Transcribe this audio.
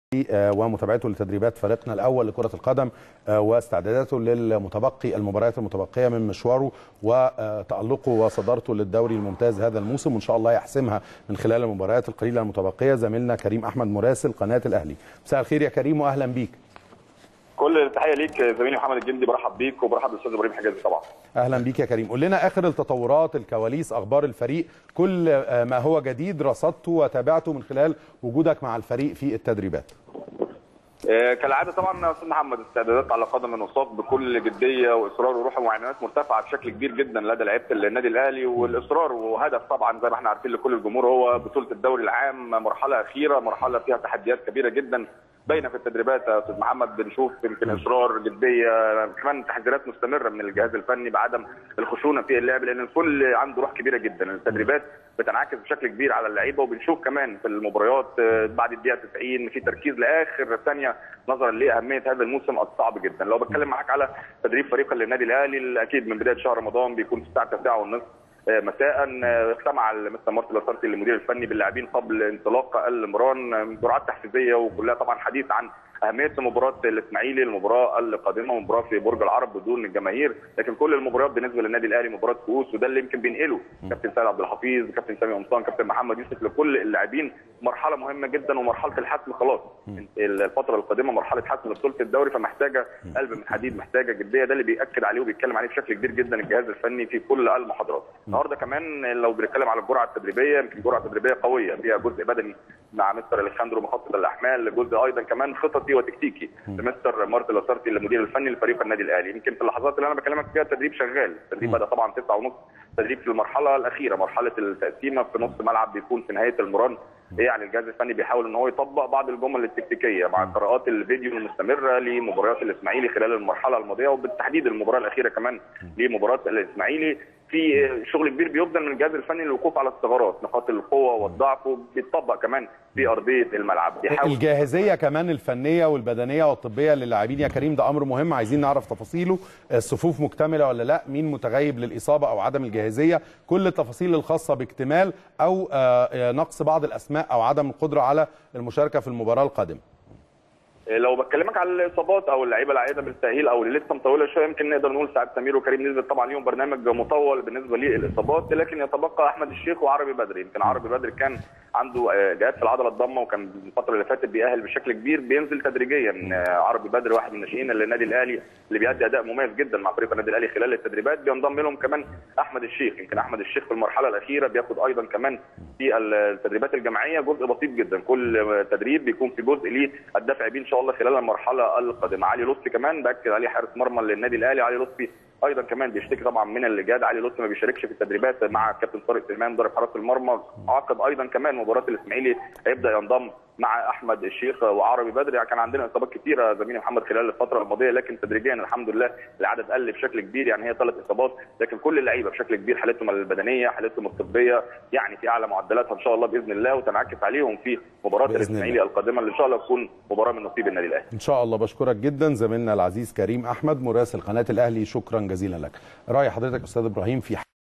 ومتابعته لتدريبات فريقنا الاول لكره القدم واستعداداته للمتبقي المباريات المتبقيه من مشواره وتالقه وصدارته للدوري الممتاز هذا الموسم وان شاء الله يحسمها من خلال المباريات القليله المتبقيه زميلنا كريم احمد مراسل قناه الاهلي مساء الخير يا كريم واهلا بيك كل التحيه ليك زميلي محمد الجندي برحب بيك وبرحب بالاستاذ ابراهيم حجازي طبعا اهلا بيك يا كريم قول لنا اخر التطورات الكواليس اخبار الفريق كل ما هو جديد رصدته وتابعته من خلال وجودك مع الفريق في التدريبات آه كالعاده طبعا يا استاذ محمد استعدادات على قدم وساق بكل جديه واصرار وروح ومعاينات مرتفعه بشكل كبير جدا لدى لعيبه النادي الاهلي والاصرار وهدف طبعا زي ما احنا عارفين لكل الجمهور هو بطوله الدوري العام مرحله اخيره مرحله فيها تحديات كبيره جدا باينه في التدريبات يا استاذ محمد بنشوف يمكن اصرار جديه كمان تحذيرات مستمره من الجهاز الفني بعدم الخشونه في اللعب لان الكل عنده روح كبيره جدا التدريبات بتنعكس بشكل كبير على اللعيبه وبنشوف كمان في المباريات بعد الدقيقه 90 في تركيز لاخر ثانيه نظرا لاهميه هذا الموسم الصعب جدا لو بتكلم معاك على تدريب فريق النادي الاهلي اكيد من بدايه شهر رمضان بيكون في الساعه 9 ونصف مساء اجتمع مستر مارتن لاسارتي المدير الفني باللاعبين قبل انطلاق المران جرعات تحفيزيه وكلها طبعا حديث عن اهميه مباراه الاسماعيلي المباراه القادمه مباراه في برج العرب بدون الجماهير لكن كل المباريات بالنسبه للنادي الاهلي مباراه كؤوس وده اللي يمكن بينقله كابتن سيد عبد الحفيظ كابتن سامي قمصان كابتن محمد يوسف لكل اللاعبين مرحله مهمه جدا ومرحله الحسم خلاص الفتره القادمه مرحله حسم لبطوله الدوري فمحتاجه قلب من حديد محتاجه جديه ده اللي بياكد عليه وبيتكلم عليه بشكل كبير جدا الجهاز الفني في كل المحاضرات النهارده كمان لو بنتكلم على الجرعه التدريبيه يمكن جرعه تدريبيه قويه فيها جزء بدني مع مستر اليخاندرو مخطط الاحمال جزء ايضا كمان خططي وتكتيكي لمستر مارتن لاسارتي المدير الفني لفريق النادي الاهلي يمكن في اللحظات اللي انا بكلمك فيها التدريب شغال التدريب بدا طبعا 9 ونص تدريب في المرحله الاخيره مرحله التقسيمه في نص ملعب بيكون في نهايه المران يعني الجهاز الفني بيحاول ان هو يطبق بعض الجمل التكتيكيه مع قراءات الفيديو المستمره لمباريات الاسماعيلي خلال المرحله الماضيه وبالتحديد المباراه الاخيره كمان لمباراه الاسماعيلي في شغل كبير بيبذل من الجهاز الفني للوقوف على الثغرات نقاط القوه والضعف وبيتطبق كمان في ارضيه الملعب بيحاول الجاهزيه كمان الفنيه والبدنيه والطبيه للاعبين يا كريم ده امر مهم عايزين نعرف تفاصيله الصفوف مكتمله ولا لا مين متغيب للاصابه او عدم الجاهزيه كل التفاصيل الخاصه باكتمال او نقص بعض الاسماء او عدم القدره على المشاركه في المباراه القادمه لو بكلمك على الاصابات او اللعيبه العائده بالتاهيل او اللي لسه مطوله شويه يمكن نقدر نقول سعد سمير وكريم نزل طبعا ليهم برنامج مطول بالنسبه للاصابات لكن يتبقى احمد الشيخ وعربي بدري يمكن عربي بدري كان عنده جهات في العضله الضمه وكان الفتره اللي فاتت بيأهل بشكل كبير بينزل تدريجيا عربي بدري واحد من الناشئين للنادي الاهلي اللي بيأدي اداء مميز جدا مع فريق النادي الاهلي خلال التدريبات بينضم لهم كمان احمد الشيخ يمكن احمد الشيخ في المرحله الاخيره بياخد ايضا كمان في التدريبات الجماعيه جزء بسيط جدا كل تدريب بيكون في جزء ليه الدفع بيه ان شاء الله خلال المرحله القادمه علي لطفي كمان باكد عليه حارس مرمى للنادي الاهلي علي لطفي ايضا كمان بيشتكي طبعا من الاجهاد علي لطفي ما بيشاركش في التدريبات مع كابتن طارق سليمان مدرب حراسه المرمى عقد ايضا كمان مباراه الاسماعيلي هيبدا ينضم مع احمد الشيخ وعربي بدري كان عندنا اصابات كثيره زميلي محمد خلال الفتره الماضيه لكن تدريجيا الحمد لله العدد قل بشكل كبير يعني هي ثلاث اصابات لكن كل اللعيبه بشكل كبير حالتهم البدنيه حالتهم الطبيه يعني في اعلى معدلاتها ان شاء الله باذن الله وتنعكس عليهم في مباراه الاسماعيلي القادمه اللي ان شاء الله تكون مباراه من نصيب النادي الاهلي ان شاء الله بشكرك جدا زميلنا العزيز كريم احمد مراسل قناه الاهلي شكرا جزيلا لك راي حضرتك استاذ ابراهيم في